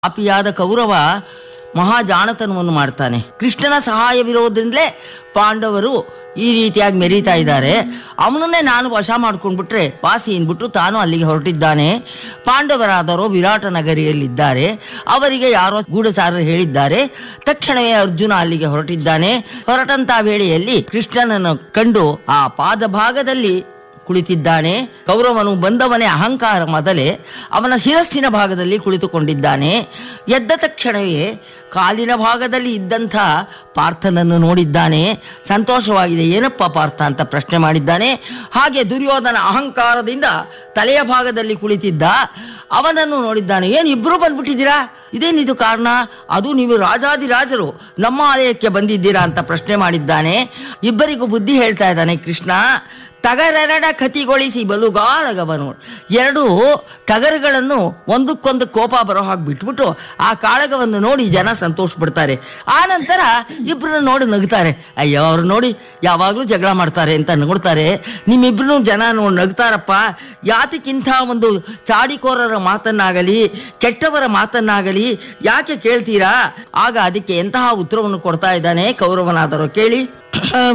ಪಾಪಿಯಾದ ಕೌರವ ಮಹಾಜಾಣತನವನ್ನು ಮಾಡ್ತಾನೆ ಕೃಷ್ಣನ ಸಹಾಯವಿರೋದ್ರಿಂದಲೇ ಪಾಂಡವರು ಈ ರೀತಿಯಾಗಿ ಮೆರೀತಾ ಇದ್ದಾರೆ ಅವನನ್ನೇ ನಾನು ವಶ ಮಾಡ್ಕೊಂಡ್ಬಿಟ್ರೆ ವಾಸಿ ಅಂದ್ಬಿಟ್ಟು ತಾನು ಅಲ್ಲಿಗೆ ಹೊರಟಿದ್ದಾನೆ ಪಾಂಡವರಾದರೋ ವಿರಾಟ ನಗರಿಯಲ್ಲಿದ್ದಾರೆ ಅವರಿಗೆ ಯಾರೋ ಗೂಢಚಾರರು ಹೇಳಿದ್ದಾರೆ ತಕ್ಷಣವೇ ಅರ್ಜುನ ಅಲ್ಲಿಗೆ ಹೊರಟಿದ್ದಾನೆ ಹೊರಟಂತ ವೇಳೆಯಲ್ಲಿ ಕೃಷ್ಣನನ್ನು ಕಂಡು ಆ ಪಾದ ಭಾಗದಲ್ಲಿ ಕುಳಿತಿದ್ದಾನೆ ಕೌರವನು ಬಂದವನೇ ಅಹಂಕಾರ ಮೊದಲೇ ಅವನ ಶಿರಸ್ಸಿನ ಭಾಗದಲ್ಲಿ ಕುಳಿತುಕೊಂಡಿದ್ದಾನೆ ಎದ್ದ ತಕ್ಷಣವೇ ಕಾಲಿನ ಭಾಗದಲ್ಲಿ ಇದ್ದಂಥ ಪಾರ್ಥನನ್ನು ನೋಡಿದ್ದಾನೆ ಸಂತೋಷವಾಗಿದೆ ಏನಪ್ಪ ಪಾರ್ಥ ಅಂತ ಪ್ರಶ್ನೆ ಮಾಡಿದ್ದಾನೆ ಹಾಗೆ ದುರ್ಯೋಧನ ಅಹಂಕಾರದಿಂದ ತಲೆಯ ಭಾಗದಲ್ಲಿ ಕುಳಿತಿದ್ದ ಅವನನ್ನು ನೋಡಿದ್ದಾನೆ ಏನು ಇಬ್ರು ಬಂದ್ಬಿಟ್ಟಿದ್ದೀರಾ ಇದೇನಿದು ಕಾರಣ ಅದು ನೀವು ರಾಜಾದಿರಾಜರು ನಮ್ಮ ಆಲಯಕ್ಕೆ ಬಂದಿದ್ದೀರಾ ಅಂತ ಪ್ರಶ್ನೆ ಮಾಡಿದ್ದಾನೆ ಇಬ್ಬರಿಗೂ ಬುದ್ಧಿ ಹೇಳ್ತಾ ಇದ್ದಾನೆ ಕೃಷ್ಣ ಟಗರೆರಡ ಕತಿಗೊಳಿಸಿ ಬಲುಗಾಳಗವನು ಎರಡು ಟಗರುಗಳನ್ನು ಒಂದಕ್ಕೊಂದು ಕೋಪ ಬರೋ ಹಾಗೆ ಬಿಟ್ಬಿಟ್ಟು ಆ ಕಾಳಗವನ್ನು ನೋಡಿ ಜನ ಸಂತೋಷ ಪಡ್ತಾರೆ ಆ ನಂತರ ಇಬ್ಬರನ್ನ ನೋಡಿ ನಗ್ತಾರೆ ಅಯ್ಯೋ ಅವ್ರು ನೋಡಿ ಯಾವಾಗಲೂ ಜಗಳ ಮಾಡ್ತಾರೆ ಅಂತ ನೋಡ್ತಾರೆ ನಿಮ್ಮಿಬ್ರು ಜನ ನೋಡಿ ನಗ್ತಾರಪ್ಪ ಯಾತಕ್ಕಿಂತ ಒಂದು ಚಾಡಿಕೋರರ ಮಾತನ್ನಾಗಲಿ ಕೆಟ್ಟವರ ಮಾತನ್ನಾಗಲಿ ಯಾಕೆ ಕೇಳ್ತೀರಾ ಆಗ ಅದಕ್ಕೆ ಎಂತಹ ಉತ್ತರವನ್ನು ಕೊಡ್ತಾ ಇದ್ದಾನೆ ಕೌರವನಾದರೂ ಕೇಳಿ